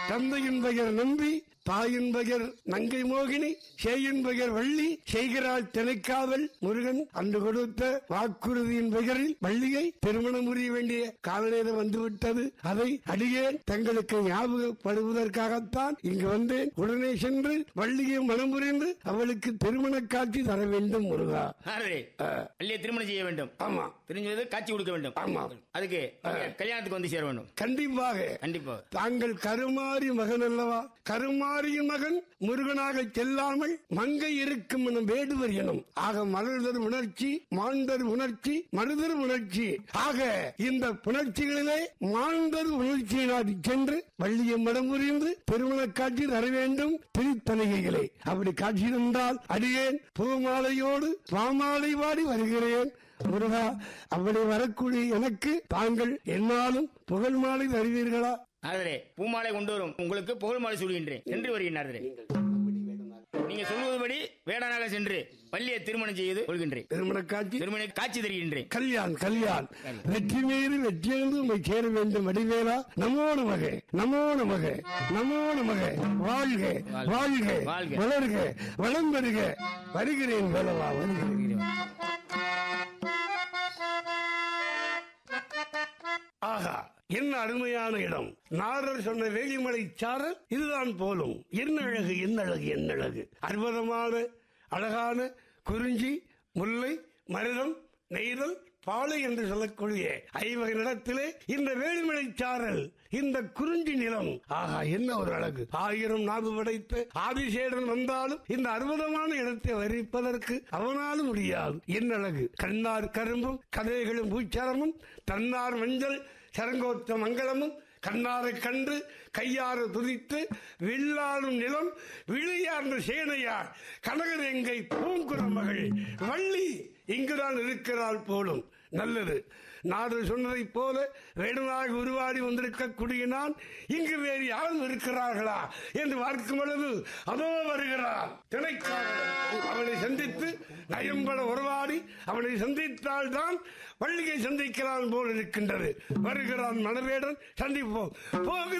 தந்தையின் பெயர் நம்பி தாயின் பெயர் நங்கை மோகினி சேயின் பெயர் வள்ளி செய்கிறாள் திணைக்காவல் முருகன் அன்று கொடுத்த வாக்குறுதியின் பெயரில் வள்ளியை திருமணம் புரிய வேண்டிய காலநேரம் வந்துவிட்டது அதை அடியேன் தங்களுக்கு ஞாபகப்படுவதற்காகத்தான் இங்கு வந்தேன் உடனே சென்று வள்ளியை மனம் புரிந்து அவளுக்கு திருமண காட்சி தர வேண்டும் முருகா ஆறரை வள்ளியை திருமணம் செய்ய வேண்டும் ஆமா தெரிஞ்சது காட்சி கொடுக்க வேண்டும் ஆமா. அதுக்கு நீங்க கல்யாணத்துக்கு வந்து சேர வேண்டும் கண்டிப்பாக கண்டிப்பா தாங்கள் கருமாரி மகன் அல்லவா கருமாரியின் மகன் முருகனாக செல்லாமல் மங்கை இருக்கும் எனும் வேடுவர் எனும் ஆக மலர்தர் உணர்ச்சி மாண்டர் உணர்ச்சி மருதர் உணர்ச்சி ஆக இந்த புணர்ச்சிகளிலே மாண்டர் உணர்ச்சியினால் சென்று வள்ளியை மடம் புரிந்து திருமண காட்சி தர வேண்டும் திருத்தணிகைகளை அப்படி காட்சி தந்தால் அடியேன் பூமாலையோடு பாமாலை வாடி வருகிறேன் முருகா அப்படி வரக்கூடிய எனக்கு தாங்கள் என்னாலும் புகழ் மாலை தருவீர்களா ஆதரே பூமாலை கொண்டு வரும் உங்களுக்கு புகழ் மாலை சொல்கின்றேன் சென்று வருகின்றாரே நீங்க சொல்வதுபடி வேடனாக சென்று வள்ளியை திருமணம் செய்து கொள்கின்றேன் திருமண காட்சி திருமண காட்சி தருகின்றேன் கல்யாண் கல்யாண் வெற்றி மீறி வெற்றியெழுந்து உண்மை சேர வேண்டும் வடிவேலா நமோ நமக நமோ நமக நமோ நமக வாழ்க வாழ்க வாழ்க. வளர்க வளம் பெறுக வருகிறேன் வேலவா வருகிறேன் ஆஹா என்ன அருமையான இடம் நாரர் சொன்ன வேலிமலை சாரல் இதுதான் போலும் என்ன அழகு என்ன அழகு என்ன அழகு அற்புதமான அழகான குறிஞ்சி முல்லை மருதம் நெய்தல் பாலை என்று சொல்லக்கூடிய ஐவகை நிலத்திலே இந்த வேலிமலை சாரல் இந்த குறிஞ்சி நிலம் ஆஹா என்ன ஒரு அழகு ஆயிரம் நாவு படைத்த ஆதிசேடன் வந்தாலும் இந்த அற்புதமான இடத்தை வரிப்பதற்கு அவனாலும் முடியாது என்ன அழகு கண்ணார் கரும்பும் கதைகளும் பூச்சாரமும் தன்னார் மஞ்சள் சரங்கோத்த மங்களமும் கண்ணாரை கண்டு கையாறு துதித்து வில்லாடும் நிலம் விழியார்ந்த சேனையார் கனகரெங்கை பூங்குரமகள் வள்ளி இங்குதான் இருக்கிறாள் போலும் நல்லது நாடு சொன்னதைப் போல வேடனாக உருவாடி வந்திருக்கக்கூடிய நான் இங்கு வேறு யாரும் இருக்கிறார்களா என்று பார்க்கும் பொழுது அதோ வருகிறார் திணைக்காரன் அவனை சந்தித்து நயம்பட உறவாடி அவனை சந்தித்தால் தான் வள்ளியை சந்திக்கிறான் போல் இருக்கின்றது வருகிறான் மணவேடன் சந்திப்போம் போகிற